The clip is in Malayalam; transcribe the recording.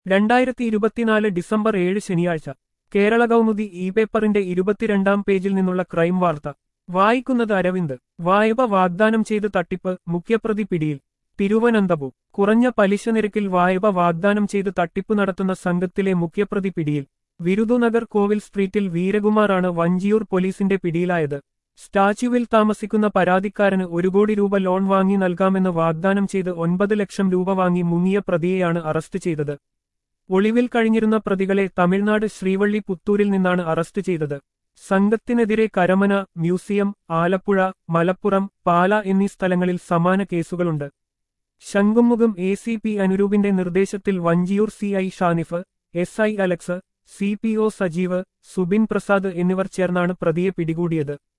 രണ്ടായിരത്തി ഇരുപത്തിനാല് ഡിസംബർ ഏഴ് ശനിയാഴ്ച കേരള കൗമുദി ഇ പേപ്പറിന്റെ ഇരുപത്തിരണ്ടാം പേജിൽ നിന്നുള്ള ക്രൈം വാർത്ത വായിക്കുന്നത് അരവിന്ദ് വായ്പ വാഗ്ദാനം ചെയ്ത് തട്ടിപ്പ് മുഖ്യപ്രതി പിടിയിൽ തിരുവനന്തപുരം കുറഞ്ഞ പലിശ നിരക്കിൽ വായ്പ വാഗ്ദാനം ചെയ്ത് തട്ടിപ്പ് നടത്തുന്ന സംഘത്തിലെ മുഖ്യപ്രതി പിടിയിൽ വിരുദുനഗർ കോവിൽ സ്ട്രീറ്റിൽ വീരകുമാറാണ് വഞ്ചിയൂർ പോലീസിന്റെ പിടിയിലായത് സ്റ്റാച്യുവിൽ താമസിക്കുന്ന പരാതിക്കാരന് ഒരു കോടി രൂപ ലോൺ വാങ്ങി നൽകാമെന്ന് വാഗ്ദാനം ചെയ്ത് ഒൻപത് ലക്ഷം രൂപ വാങ്ങി മുങ്ങിയ പ്രതിയെയാണ് അറസ്റ്റ് ചെയ്തത് ഒളിവിൽ കഴിഞ്ഞിരുന്ന പ്രതികളെ തമിഴ്നാട് ശ്രീവള്ളി പുത്തൂരിൽ നിന്നാണ് അറസ്റ്റ് ചെയ്തത് സംഘത്തിനെതിരെ കരമന മ്യൂസിയം ആലപ്പുഴ മലപ്പുറം പാല എന്നീ സ്ഥലങ്ങളിൽ സമാന കേസുകളുണ്ട് ശംഖുമുഖം എ സി പി അനുരൂപിന്റെ നിർദ്ദേശത്തിൽ Vanchiyoor C I Shanif S I Alex C P O Sajeev Subin Prasad എന്നിവർ ചേർന്നാണ് പ്രതിയെ പിടികൂടിയത്